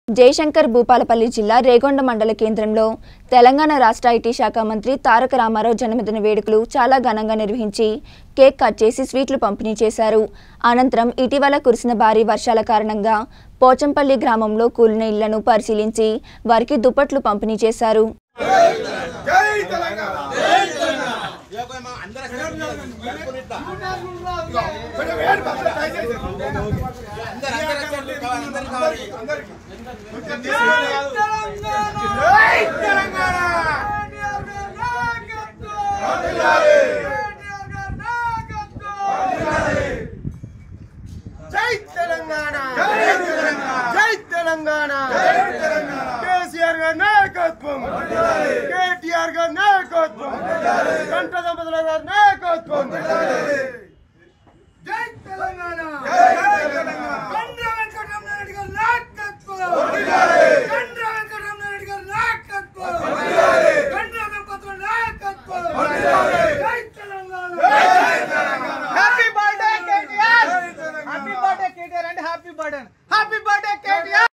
జయశంకర్ భూపాలపల్లి జిల్లా రేగొండ మండల కేంద్రంలో తెలంగాణ రాష్ట్ర ఐటీ శాఖ మంత్రి తారక రామారావు జన్మదిన వేడుకలు చాలా ఘనంగా నిర్వహించి కేక్ కట్ చేసి స్వీట్లు పంపిణీ చేశారు అనంతరం ఇటీవల కురిసిన భారీ వర్షాల కారణంగా పోచంపల్లి గ్రామంలో కూలిన ఇళ్లను పరిశీలించి వారికి దుప్పట్లు పంపిణీ చేశారు జై తెలంగాణ కొంచెం వేడి పక్కన దయచేసి. అందరికీ. కొంచెం తీసుకొని. జై తెలంగాణ వందనాలి. జై తెలంగాణ జై తెలంగాణ జై తెలంగాణ జై తెలంగాణ కేసీఆర్ గారి నాయకత్వం కేటీఆర్ గారి నాయకత్వం గంట దంపతుల గారి నాయకత్వం జై తెలంగాణ జై తెలంగాణ చంద్ర వెంకటరమణారెడ్డి గారి నాయకత్వం వందనాలి. చంద్ర వెంకటరమణారెడ్డి గారి నాయకత్వం వందనాలి. చంద్ర దంపతుల నాయకత్వం వందనాలి. జై తెలంగాణ